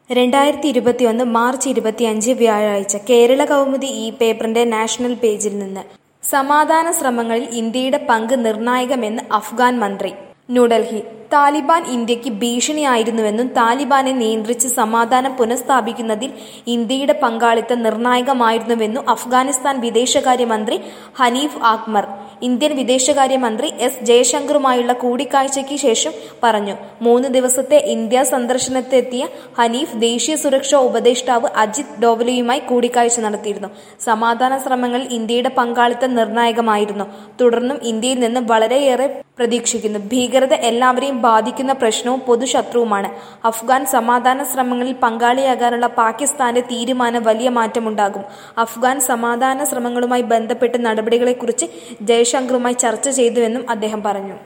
രണ്ടായിരത്തി ഇരുപത്തിയൊന്ന് മാർച്ച് ഇരുപത്തിയഞ്ച് വ്യാഴാഴ്ച കേരള കൗമുദി ഈ പേപ്പറിന്റെ നാഷണൽ പേജിൽ നിന്ന് സമാധാന ശ്രമങ്ങളിൽ ഇന്ത്യയുടെ പങ്ക് നിർണായകമെന്ന് അഫ്ഗാൻ മന്ത്രി ന്യൂഡൽഹി താലിബാൻ ഇന്ത്യക്ക് ഭീഷണിയായിരുന്നുവെന്നും താലിബാനെ നിയന്ത്രിച്ച് സമാധാനം പുനഃസ്ഥാപിക്കുന്നതിൽ ഇന്ത്യയുടെ പങ്കാളിത്തം നിർണായകമായിരുന്നുവെന്നും അഫ്ഗാനിസ്ഥാൻ വിദേശകാര്യമന്ത്രി ഹനീഫ് ആക്മർ ഇന്ത്യൻ വിദേശകാര്യമന്ത്രി എസ് ജയശങ്കറുമായുള്ള കൂടിക്കാഴ്ചയ്ക്ക് ശേഷം പറഞ്ഞു മൂന്ന് ദിവസത്തെ ഇന്ത്യ സന്ദർശനത്തെത്തിയ ഹനീഫ് ദേശീയ സുരക്ഷാ ഉപദേഷ്ടാവ് അജിത് ഡോവലെയുമായി കൂടിക്കാഴ്ച നടത്തിയിരുന്നു സമാധാന ശ്രമങ്ങളിൽ ഇന്ത്യയുടെ പങ്കാളിത്തം നിർണായകമായിരുന്നു തുടർന്നും ഇന്ത്യയിൽ നിന്ന് വളരെയേറെ പ്രതീക്ഷിക്കുന്നു ഭീകരത എല്ലാവരെയും ബാധിക്കുന്ന പ്രശ്നവും പൊതുശത്രുവുമാണ് അഫ്ഗാൻ സമാധാന ശ്രമങ്ങളിൽ പങ്കാളിയാകാനുള്ള പാകിസ്ഥാന്റെ തീരുമാനം വലിയ മാറ്റമുണ്ടാകും അഫ്ഗാൻ സമാധാന ശ്രമങ്ങളുമായി ബന്ധപ്പെട്ട നടപടികളെക്കുറിച്ച് ജയശങ്കറുമായി ചർച്ച ചെയ്തുവെന്നും അദ്ദേഹം പറഞ്ഞു